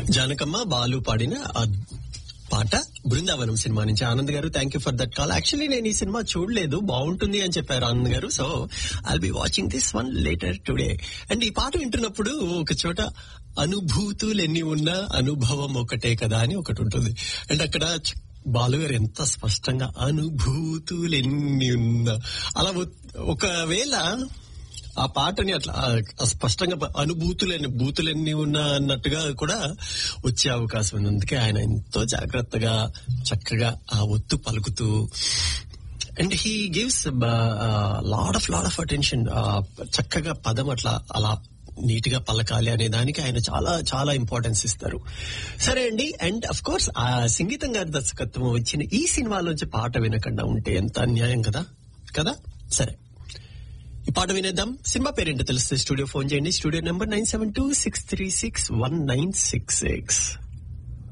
జానకమ్మ బాలు పాడిన ఆ పాట బృందావనం సినిమా నుంచి Anand garu thank you for that call actually నేను ఈ సినిమా చూడలేదు బాగుంటుంది అని చెప్పారు Anand garu so I'll be watching this one later today and ఈ పాట వింటున్నప్పుడు ఒక చోట అనుభూతులు ఎన్ని ఉన్నా అనుభవం ఒకటే కదా అని ఒకటి ఉంటుంది అండ్ అక్కడ చ- బాలు గారు ఎంత స్పష్టంగా అనుభూతులు ఎన్ని ఉన్నా అలా ఒ- ఒకవేళ ఆ పాటని అట్లా ఆ స్పష్టంగా ప- అనుభూతులని బూతులన్నీ ఉన్నా అన్నట్టుగా కూడా వచ్చే అవకాశం ఉంది అందుకే ఆయన ఎంతో జాగ్రత్తగా చక్కగా ఆ ఒత్తు పలుకుతూ and he gives lot of lot of attention చక్కగా పదం అట్లా అలా నీట్ గా పలకాలి అనే దానికి ఆయన చాలా చాలా ఇంపార్టెన్స్ ఇస్తారు సరే అండి అండ్ అఫ్ కోర్స్ ఆ సంగీతం గారి దర్శకత్వం వచ్చిన ఈ సినిమాలోంచి పాట వినకుండా ఉంటే ఎంత అన్యాయం కదా కదా సరే ఈ పాట వినేద్దాం సినిమా పేరేంటో తెలిస్తే స్టూడియో ఫోన్ చేయండి studio number nine seven two six three six one nine six six